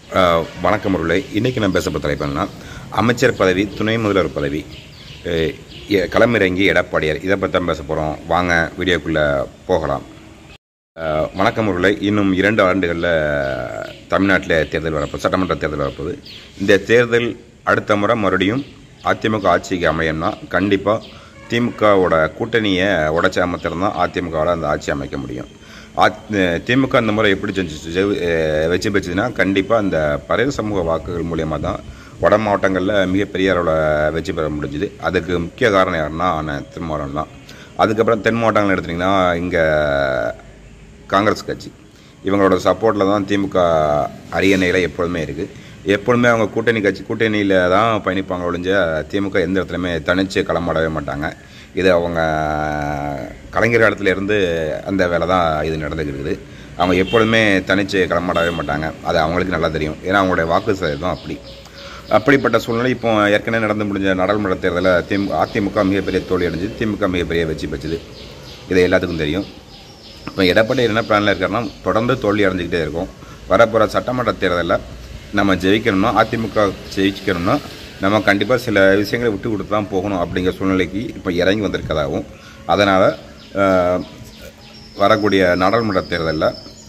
ஆஹ் வணக்கம் அவர்களே இன்றைக்கி நான் பேச தலைப்பு என்னன்னா அமைச்சர் பதவி துணை முதல்வர் பதவி அஹ் எ- களமிறங்கி எடப்பாடியார் இதை பற்றி தான் பேச போகிறோம் வாங்க வீடியோக்குள்ளே போகலாம் ஆஹ் வணக்கம் அவர்களே இன்னும் இரண்டு ஆண்டுகளில் தமிழ்நாட்டில் தேர்தல் வரப்போகுது சட்டமன்ற தேர்தல் வரப்போகுது இந்த தேர்தல் அடுத்த முறை மறுபடியும் அதிமுக ஆட்சிக்கு அமையணும்னா கண்டிப்பாக திமுகவோட கூட்டணியை உடச்சி அமைத்திருந்தால் அதிமுகவால் அந்த ஆட்சி அமைக்க முடியும் அத்- திமுக அந்த முறை எப்படி செஞ்சு ஜெயி- அஹ் வெற்றி பெற்றதுன்னா கண்டிப்பாக அந்த பறைய சமூக வாக்குகள் மூலியமாக தான் வட மாவட்டங்களில் மிகப்பெரிய அளவில் வெற்றி பெற முடிஞ்சுது அதுக்கு முக்கிய காரணம் யாருன்னா அண்ணன் திருமாவளவன் தான் அதுக்கப்புறம் தென் மாவட்டங்கள் எடுத்திங்கன்னா இங்கே காங்கிரஸ் கட்சி இவங்களோட சப்போர்ட்டில் தான் திமுக அரியணையில் எப்பொழுதுமே இருக்குது எப்பொழுதுமே அவங்க கூட்டணி கட்சி கூட்டணியில் தான் பயணிப்பாங்க ஒழிஞ்ச திமுக எந்த இடத்துலையுமே தனித்து களமாடவே மாட்டாங்க இது அவங்க கலைஞர் காலத்துல இருந்து அந்த வேலை தான் இது நடந்துக்கிட்டு அவங்க எப்பொழுதுமே தனித்து களமாடவே மாட்டாங்க அது அவங்களுக்கு நல்லா தெரியும் ஏன்னா அவங்களுடைய வாக்கு சதவீதம் அப்படி அப்படிப்பட்ட சூழ்நிலை இப்போ ஏற்கனவே நடந்து முடிஞ்ச நாடாளுமன்ற தேர்தலில் திமுக அதிமுக மிகப்பெரிய தோல்வி அடைஞ்சு திமுக மிகப்பெரிய வெற்றி பெற்றது இது எல்லாத்துக்கும் தெரியும் இப்போ எடப்பாடி என்ன பிளானில் இருக்காருன்னா தொடர்ந்து தோல்வி அடைஞ்சிக்கிட்டே இருக்கும் வரப்போகிற சட்டமன்ற தேர்தலில் நம்ம ஜெயிக்கணும்னா அதிமுக ஜெயிக்கணும்னா நம்ம கண்டிப்பாக சில விஷயங்களை விட்டு கொடுத்து தான் போகணும் அப்படிங்கிற சூழ்நிலைக்கு இப்போ இறங்கி வந்திருக்கதாகவும் அதனால் வரக்கூடிய நாடாளுமன்ற தேர்தலில்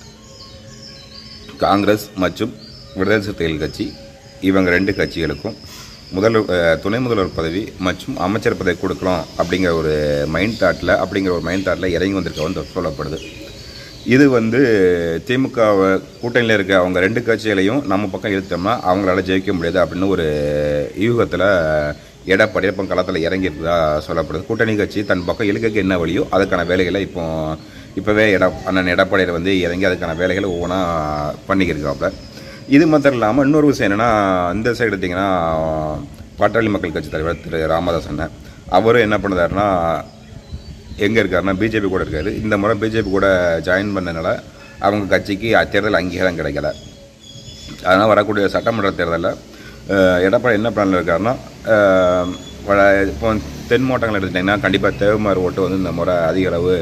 காங்கிரஸ் மற்றும் விடுதலை சிறுத்தைகள் கட்சி இவங்க ரெண்டு கட்சிகளுக்கும் முதல் அஹ், துணை முதல்வர் பதவி மற்றும் அமைச்சர் பதவி கொடுக்கலாம் அப்படிங்கிற ஒரு மைண்ட் தாட்டில் அப்படிங்கிற ஒரு மைண்ட் தாட்டில் இறங்கி வந்திருக்க வந்து சொல்லப்படுது இது வந்து திமுக கூட்டணியில் இருக்க அவங்க ரெண்டு கட்சிகளையும் நம்ம பக்கம் இழுத்தோம்னா அவங்களால ஜெயிக்க முடியாது அப்படின்னு ஒரு யூகத்தில் எடப்பாடி இப்போ களத்தில் இறங்கியிருக்கதா சொல்லப்படுது கூட்டணி கட்சி தன் பக்கம் இழுக்கக்கு என்ன வழியோ அதுக்கான வேலைகளை இப்போ இப்போவே எட அண்ணன் எடப்பாடியில் வந்து இறங்கி அதுக்கான வேலைகளை ஒவ்வொன்றா பண்ணிக்கிருக்காப்புல இது மாத்திரம் இல்லாமல் இன்னொரு விஷயம் என்னென்னா இந்த சைடு எடுத்திங்கன்னா பாட்டாளி மக்கள் கட்சி தலைவர் திரு ராமதாஸ் அண்ணன் அவரும் என்ன பண்ணுறாருன்னா எங்கே இருக்காருன்னா பிஜேபி கூட இருக்காரு இந்த முறை பிஜேபி கூட ஜாயின் பண்ணனால அவங்க கட்சிக்கு தேர்தல் அங்கீகாரம் கிடைக்கல அதனால் வரக்கூடிய சட்டமன்ற தேர்தலில் அஹ், எடப்பாடி என்ன பிளானில் இருக்காருன்னா அஹ், வ- இப்போ தென் மாவட்டங்கள் எடுத்துட்டிங்கன்னா கண்டிப்பாக தேவமார் ஓட்டு வந்து இந்த முறை அதிக அளவு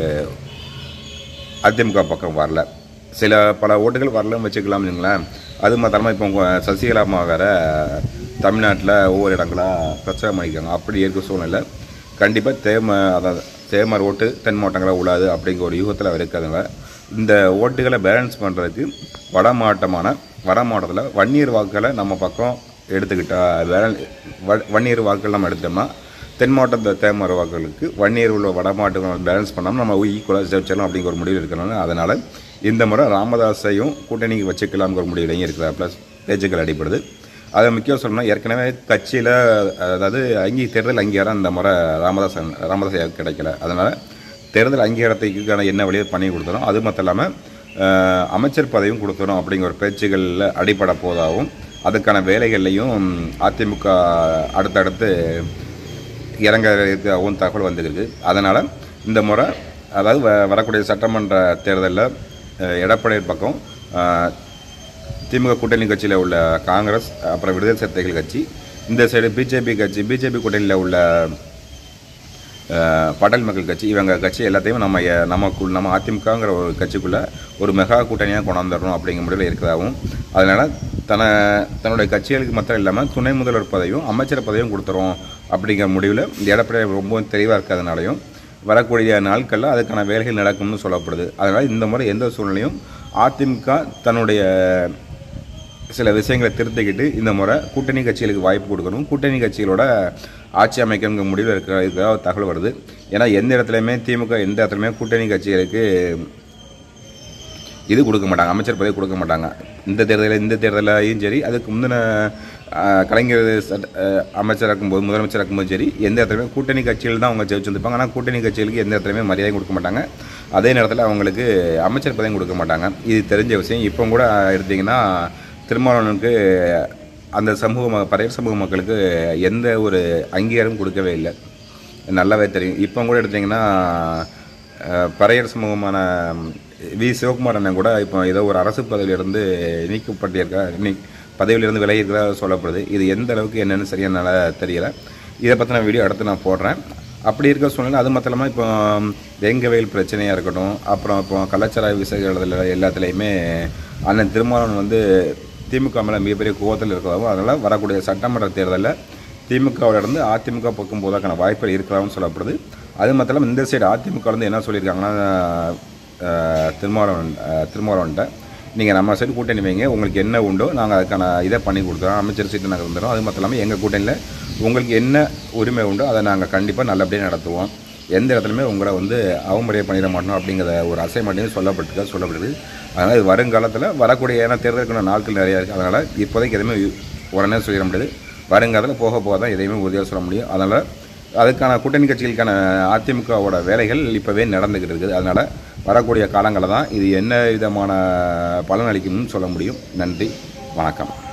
அதிமுக பக்கம் வரல சில பல ஓட்டுகள் வரலன்னு வச்சுக்கலாம்னுங்களேன் அது மாத்திரமா இப்போ உங்க சசிகலா அம்மா வேற தமிழ்நாட்டில் ஒவ்வொரு இடங்களாக பிரச்சாரம் பண்ணியிருக்காங்க அப்படி இருக்க சூழ்நிலை கண்டிப்பாக தேம அதாவது தேமர் ஓட்டு தென் மாவட்டங்களாக உள்ளாது அப்படிங்கிற ஒரு யூகத்தில் இருக்கிறதுனால இந்த ஓட்டுகளை பேலன்ஸ் பண்ணுறதுக்கு வட மாவட்டமான வட மாவட்டத்தில் வன்னியர் வாக்குகளை நம்ம பக்கம் எடுத்துக்கிட்டா பேலன் வ- வன்னியர் வாக்குகள் நம்ம எடுத்தோம்னா தென் மாவட்ட தேமர வாக்குகளுக்கு வன்னியர் உள்ள வட மாவட்டங்கள் பேலன்ஸ் பண்ணாமல் நம்ம ஈக்குவலாக ஜெயிச்சிடலாம் அப்படிங்கிற ஒரு முடிவு இருக்கிறனால அதனால் இந்த முறை ராமதாஸையும் கூட்டணிக்கு வச்சுக்கலாம்ங்கிற ஒரு முடிவுலையும் இருக்கிற ப்ளஸ் பேச்சுக்கள் அடிப்படுது அதை முக்கியம் சொல்லணும்னா ஏற்கனவே கட்சியில் அதாவது அங்கீ தேர்தல் அங்கீகாரம் இந்த முறை ராமதாஸ் ராமதாஸ் கிடைக்கல அதனால் தேர்தல் அங்கீகாரத்துக்கான என்ன வழியை பண்ணி கொடுத்துரும் அது மட்டும் இல்லாமல் அஹ், அமைச்சர் பதவியும் கொடுத்துரும் அப்படிங்கிற ஒரு பேச்சுகளில் அடிப்பட போதாகவும் அதுக்கான வேலைகள்லையும் அதிமுக அடுத்தடுத்து இறங்க இருக்கவும் தகவல் வந்துருக்கு அதனால் இந்த முறை அதாவது வ- வரக்கூடிய சட்டமன்ற தேர்தலில் எடப்பாடி பக்கம் அஹ், திமுக கூட்டணி கட்சியில் உள்ள காங்கிரஸ் அப்புறம் விடுதலை சிறுத்தைகள் கட்சி இந்த சைடு பிஜேபி கட்சி பிஜேபி கூட்டணியில் உள்ள அஹ், பாட்டாளி மக்கள் கட்சி இவங்க கட்சி எல்லாத்தையும் நம்ம எ- நமக்குள் நம்ம அதிமுகங்கிற ஒரு கட்சிக்குள்ளே ஒரு மெகா கூட்டணியாக கொண்டாந்துடணும் அப்படிங்கிற முடிவில் இருக்கிறதாகவும் அதனால் தன தன்னுடைய கட்சிகளுக்கு மாத்திரம் இல்லாமல் துணை முதல்வர் பதவியும் அமைச்சர் பதவியும் கொடுத்துரும் அப்படிங்கிற முடிவில் இந்த எடப்பாடி ரொம்ப தெளிவாக இருக்கிறதுனாலையும் வரக்கூடிய நாட்களில் அதுக்கான வேலைகள் நடக்கும்னு சொல்லப்படுது அதனால் இந்த முறை எந்த சூழ்நிலையும் அதிமுக தன்னுடைய சில விஷயங்களை திருத்திக்கிட்டு இந்த முறை கூட்டணி கட்சிகளுக்கு வாய்ப்பு கொடுக்கணும் கூட்டணி கட்சிகளோட ஆட்சி அமைக்கணுங்கிற முடிவில் இருக்கிற இருக்கிற தகவல் வருது ஏன்னா எந்த இடத்துலையுமே திமுக எந்த இடத்துலையுமே கூட்டணி கட்சிகளுக்கு இது கொடுக்க மாட்டாங்க அமைச்சர் பதவி கொடுக்க மாட்டாங்க இந்த தேர்தலில் இந்த தேர்தலையும் சரி அதுக்கு முந்தின ஆஹ், கலைஞர் சட்ட- ஆஹ், அமைச்சராக இருக்கும்போது முதலமைச்சராக இருக்கும்போது சரி எந்த இடத்துலையுமே கூட்டணி கட்சிகள் தான் அவங்க ஜெயிச்சு வந்திருப்பாங்க ஆனால் கூட்டணி கட்சிகளுக்கு எந்த இடத்துலையுமே மரியாதை கொடுக்க மாட்டாங்க அதே நேரத்தில் அவங்களுக்கு அமைச்சர் பதவியும் கொடுக்க மாட்டாங்க இது தெரிஞ்ச விஷயம் இப்போ கூட எடுத்திங்கன்னா திருமாவளவனுக்கு அந்த சமூக ம பறையர் சமூக மக்களுக்கு எந்த ஒரு அங்கீகாரமும் கொடுக்கவே இல்லை நல்லாவே தெரியும் இப்போ கூட எடுத்திங்கன்னா அஹ், பறையர் சமூகமான வி சிவகுமார் அண்ணன் கூட இப்போ ஏதோ ஒரு அரசு பதவியிலிருந்து நீக்கப்பட்டிருக்கா நீ பதவியிலிருந்து விலகி இருக்கிறதா சொல்லப்படுது இது எந்த அளவுக்கு என்னன்னு சரியா என்னால் தெரியல இதை பற்றின வீடியோ அடுத்து நான் போடுறேன் அப்படி இருக்க சூழ்நிலை அது மட்டும் இல்லாமல் இப்போ வேங்கவேல் பிரச்சனையாக இருக்கட்டும் அப்புறம் இப்போ கலாச்சார விஷயங்கள் எல்லாத்துலேயுமே அண்ணன் திருமாவளவன் வந்து திமுக மேலே மிகப்பெரிய கோவத்தில் இருக்கிறதாகவும் அதனால் வரக்கூடிய சட்டமன்ற தேர்தலில் திமுகவோட இருந்து அதிமுக பக்கம் போவதற்கான வாய்ப்புகள் இருக்கலாம்னு சொல்லப்படுது அது மட்டும் இல்லாமல் இந்த சைடு அதிமுக வந்து என்ன சொல்லியிருக்காங்கன்னா அஹ், திருமாவளவன் அஹ், திருமாவளவன்ட்ட நீங்கள் நம்ம சைடு கூட்டணி வைங்க உங்களுக்கு என்ன உண்டோ நாங்கள் அதுக்கான இதை பண்ணி கொடுக்குறோம் அமைச்சர் சீட்டு நாங்கள் தந்துடுறோம் அது மட்டும் இல்லாமல் எங்கள் கூட்டணியில் உங்களுக்கு என்ன உரிமை உண்டோ அதை நாங்கள் கண்டிப்பாக நல்லபடியாக நடத்துவோம் எந்த இடத்துலையுமே உங்களை வந்து அவமரியாதை பண்ணிட மாட்டோம் அப்படிங்கிற ஒரு அசைன்மெண்ட்டையும் சொல்லப்பட்டிருக்க சொல்லப்படுது அதனால் இது வருங்காலத்தில் வரக்கூடிய ஏன்னா தேர்தலுக்கான நாட்கள் நிறையா இருக்குது அதனால் இப்போதைக்கு எதுவுமே உடனே சொல்லிட முடியாது வருங்காலத்தில் போக போக தான் எதையுமே உறுதியாக சொல்ல முடியும் அதனால் அதுக்கான கூட்டணி கட்சிகளுக்கான அதிமுகவோட வேலைகள் இப்போவே நடந்துக்கிட்டு இருக்குது அதனால் வரக்கூடிய காலங்களில் தான் இது என்ன விதமான பலன் அளிக்கும்னு சொல்ல முடியும் நன்றி வணக்கம்